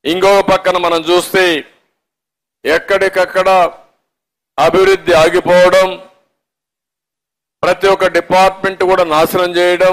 ఇంకొక పక్కన మనం చూస్తే ఎక్కడికక్కడ అభివృద్ధి ఆగిపోవడం ప్రతి ఒక్క డిపార్ట్మెంట్ కూడా నాశనం చేయడం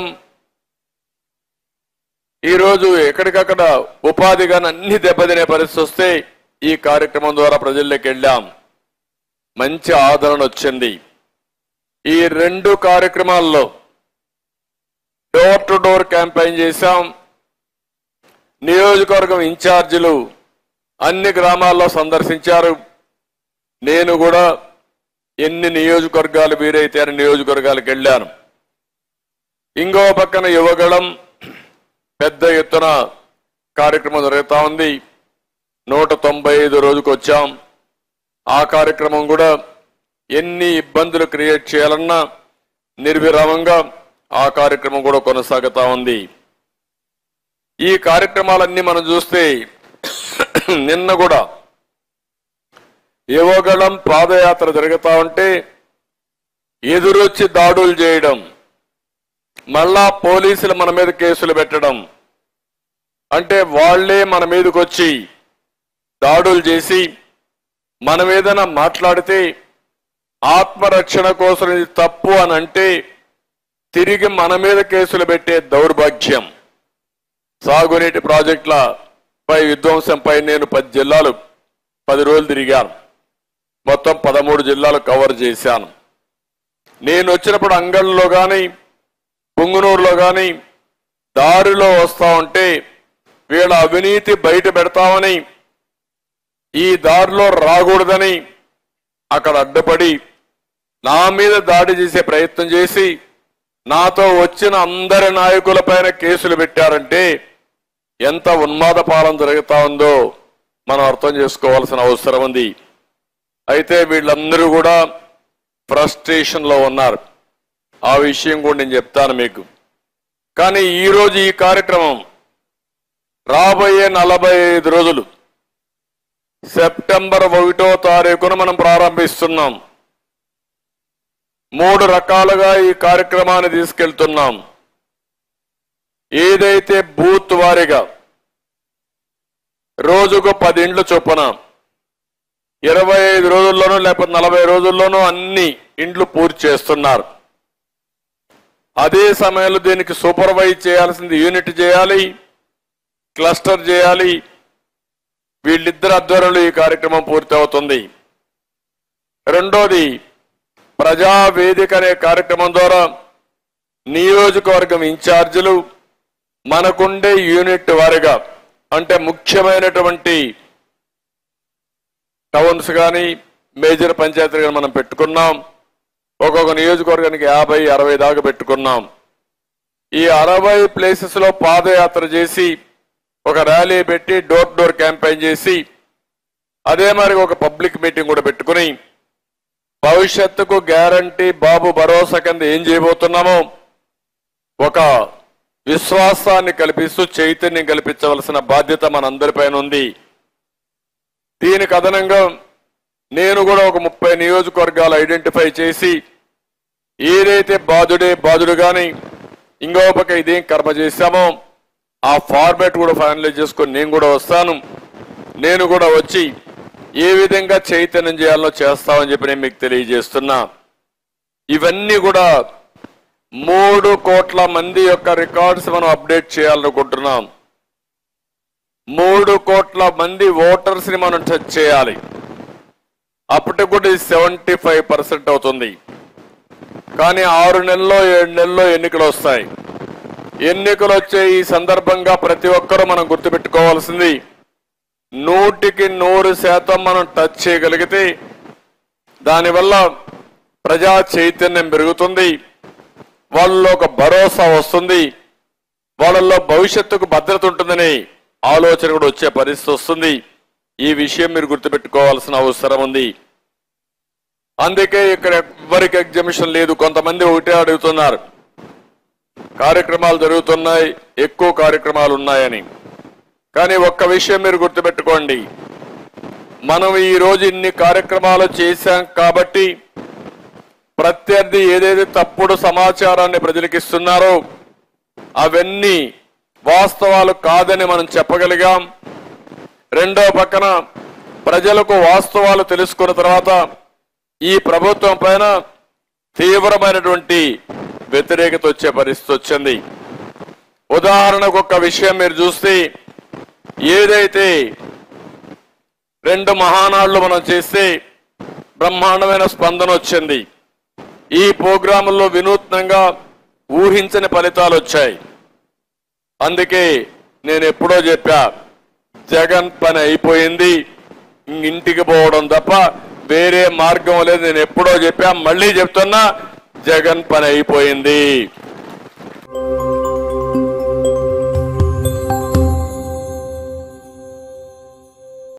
ఈరోజు ఎక్కడికక్కడ ఉపాధి కానీ అన్ని దెబ్బతినే పరిస్థితి వస్తే ఈ కార్యక్రమం ద్వారా ప్రజల్లోకి వెళ్ళాం మంచి ఆదరణ వచ్చింది ఈ రెండు కార్యక్రమాల్లో డోర్ టు డోర్ క్యాంపెయిన్ చేశాం నియోజకవర్గం ఇన్ఛార్జీలు అన్ని గ్రామాల్లో సందర్శించారు నేను కూడా ఎన్ని నియోజకవర్గాలు వీరైతే అన్ని నియోజకవర్గాలకు వెళ్ళాను ఇంకో పక్కన యువగళం పెద్ద ఎత్తున కార్యక్రమం జరుగుతా ఉంది నూట తొంభై ఐదు రోజుకు వచ్చాం ఆ కార్యక్రమం కూడా ఎన్ని ఇబ్బందులు క్రియేట్ చేయాలన్నా నిర్విరామంగా ఆ కార్యక్రమం కూడా కొనసాగుతా ఉంది ఈ కార్యక్రమాలన్నీ మనం చూస్తే నిన్న కూడా యువగళం పాదయాత్ర జరుగుతా ఉంటే ఎదురొచ్చి దాడులు చేయడం మళ్ళా పోలీసులు మన మీద కేసులు పెట్టడం అంటే వాళ్లే మన మీదకి వచ్చి దాడులు చేసి మనం ఏదైనా మాట్లాడితే ఆత్మరక్షణ కోసం ఇది తప్పు అని అంటే తిరిగి మన మీద కేసులు పెట్టే దౌర్భాగ్యం సాగునీటి ప్రాజెక్టుల పై విధ్వంసంపై నేను పది జిల్లాలు పది రోజులు తిరిగాను మొత్తం పదమూడు జిల్లాలు కవర్ చేశాను నేను వచ్చినప్పుడు అంగళ్ళలో కానీ పుంగునూరులో కానీ దారిలో వస్తా ఉంటే వీళ్ళ అవినీతి బయట పెడతామని ఈ దారిలో రాకూడదని అక్కడ అడ్డుపడి నా మీద దాడి చేసే ప్రయత్నం చేసి నాతో వచ్చిన అందరి నాయకులపైన కేసులు పెట్టారంటే ఎంత ఉన్మాద పాలన జరుగుతా ఉందో మనం అర్థం చేసుకోవాల్సిన అవసరం ఉంది అయితే వీళ్ళందరూ కూడా ఫ్రస్ట్రేషన్ లో ఉన్నారు ఆ విషయం కూడా నేను చెప్తాను మీకు కానీ ఈ రోజు ఈ కార్యక్రమం రాబోయే నలభై ఐదు రోజులు సెప్టెంబర్ ఒకటో తారీఖున మనం ప్రారంభిస్తున్నాం మూడు రకాలుగా ఈ కార్యక్రమాన్ని తీసుకెళ్తున్నాం ఏదైతే బూత్ వారీగా రోజుకు పది ఇండ్లు చొప్పున ఇరవై ఐదు రోజుల్లోనూ లేకపోతే నలభై రోజుల్లోనూ అన్ని ఇండ్లు పూర్తి చేస్తున్నారు అదే సమయంలో దీనికి సూపర్వైజ్ చేయాల్సింది యూనిట్ చేయాలి క్లస్టర్ చేయాలి వీళ్ళిద్దరు ఆధ్వర్యంలో ఈ కార్యక్రమం పూర్తి అవుతుంది రెండోది ప్రజా వేదిక అనే కార్యక్రమం ద్వారా నియోజకవర్గం ఇన్ఛార్జీలు మనకుండే యూనిట్ వారిగా అంటే ముఖ్యమైనటువంటి టౌన్స్ కానీ మేజర్ పంచాయతీలు కానీ మనం పెట్టుకున్నాం ఒక్కొక్క నియోజకవర్గానికి యాభై అరవై దాకా పెట్టుకున్నాం ఈ అరవై ప్లేసెస్ లో పాదయాత్ర చేసి ఒక ర్యాలీ పెట్టి డోర్ టు డోర్ క్యాంపెయిన్ చేసి అదే మరి ఒక పబ్లిక్ మీటింగ్ కూడా పెట్టుకుని భవిష్యత్తుకు గ్యారంటీ బాబు భరోసా కింద ఏం చేయబోతున్నామో ఒక విశ్వాసాన్ని కల్పిస్తూ చైతన్యం కల్పించవలసిన బాధ్యత మనందరిపైన ఉంది దీనికి అదనంగా నేను కూడా ఒక ముప్పై నియోజకవర్గాలు ఐడెంటిఫై చేసి ఏదైతే బాధుడే బాధుడు గాని ఇంకో పక్క ఇదేం కర్మ చేశామో ఆ ఫార్మాట్ కూడా ఫైనలైజ్ చేసుకొని నేను కూడా వస్తాను నేను కూడా వచ్చి ఏ విధంగా చైతన్యం చేయాలో చేస్తామని చెప్పి నేను మీకు తెలియజేస్తున్నా ఇవన్నీ కూడా మూడు కోట్ల మంది యొక్క రికార్డ్స్ మనం అప్డేట్ చేయాలనుకుంటున్నాం మూడు కోట్ల మంది ఓటర్స్ ని మనం టచ్ చేయాలి అప్పటికి కూడా సెవెంటీ ఫైవ్ పర్సెంట్ అవుతుంది కానీ ఆరు నెలల్లో ఏడు నెలల్లో ఎన్నికలు వస్తాయి ఎన్నికలు వచ్చే ఈ సందర్భంగా ప్రతి ఒక్కరూ మనం గుర్తుపెట్టుకోవాల్సింది నూటికి నూరు శాతం మనం టచ్ చేయగలిగితే దానివల్ల ప్రజా చైతన్యం పెరుగుతుంది వాళ్ళలో ఒక భరోసా వస్తుంది వాళ్ళల్లో భవిష్యత్తుకు భద్రత ఉంటుందని ఆలోచన కూడా వచ్చే పరిస్థితి వస్తుంది ఈ విషయం మీరు గుర్తుపెట్టుకోవాల్సిన అవసరం ఉంది అందుకే ఇక్కడ ఎవ్వరికి ఎగ్జామిషన్ లేదు కొంతమంది ఒకటే అడుగుతున్నారు కార్యక్రమాలు జరుగుతున్నాయి ఎక్కువ కార్యక్రమాలు ఉన్నాయని కానీ ఒక్క విషయం మీరు గుర్తుపెట్టుకోండి మనం ఈ రోజు ఇన్ని కార్యక్రమాలు చేశాం కాబట్టి ప్రత్యర్థి ఏదైతే తప్పుడు సమాచారాన్ని ప్రజలకు ఇస్తున్నారో అవన్నీ వాస్తవాలు కాదని మనం చెప్పగలిగాం రెండో పక్కన ప్రజలకు వాస్తవాలు తెలుసుకున్న తర్వాత ఈ ప్రభుత్వం పైన తీవ్రమైనటువంటి వ్యతిరేకత వచ్చే పరిస్థితి వచ్చింది ఉదాహరణకు ఒక విషయం మీరు చూస్తే ఏదైతే రెండు మహానాళ్ళు మనం చేస్తే బ్రహ్మాండమైన స్పందన వచ్చింది ఈ ప్రోగ్రాముల్లో వినూత్నంగా ఊహించని ఫలితాలు వచ్చాయి అందుకే నేను ఎప్పుడో చెప్పా జగన్ పని అయిపోయింది ఇంటికి పోవడం తప్ప వేరే మార్గం లేదు నేను ఎప్పుడో చెప్పా మళ్ళీ చెప్తున్నా జగన్ పని అయిపోయింది